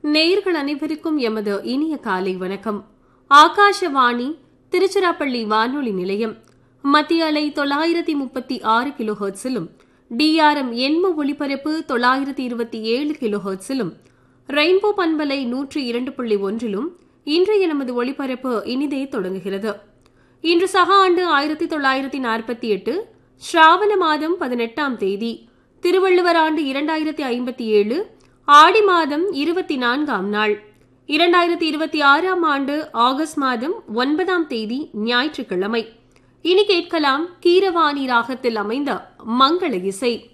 நேயர்கள் அனைவருக்கும் எமது இனிய காலை வணக்கம் ஆகாஷவாணி திருச்சிராப்பள்ளி வானொலி நிலையம் மத்திய அலை தொள்ளாயிரத்தி முப்பத்தி ஆறு கிலோ ஹெர்ட்ஸிலும் டிஆர்எம் எண்ம ஒளிபரப்பு தொள்ளாயிரத்தி இருபத்தி ஏழு கிலோ ஹெர்ட்ஸிலும் ரெயின்போ பண்பலை நூற்றி இரண்டு புள்ளி ஒன்றிலும் இன்றைய நமது ஒளிபரப்பு இனிதே தொடங்குகிறது இன்று சக ஆண்டு ஆயிரத்தி தொள்ளாயிரத்தி நாற்பத்தி எட்டு ஸ்ராவண மாதம் பதினெட்டாம் தேதி திருவள்ளுவர் ஆண்டு இரண்டாயிரத்தி ஐம்பத்தி ஏழு ஆடி மாதம் இருபத்தி நான்காம் நாள் இரண்டாயிரத்தி இருபத்தி ஆறாம் ஆண்டு ஆகஸ்ட் மாதம் ஒன்பதாம் தேதி ஞாயிற்றுக்கிழமை இனி கேட்கலாம் கீரவாணி ராகத்தில் அமைந்த மங்கள இசை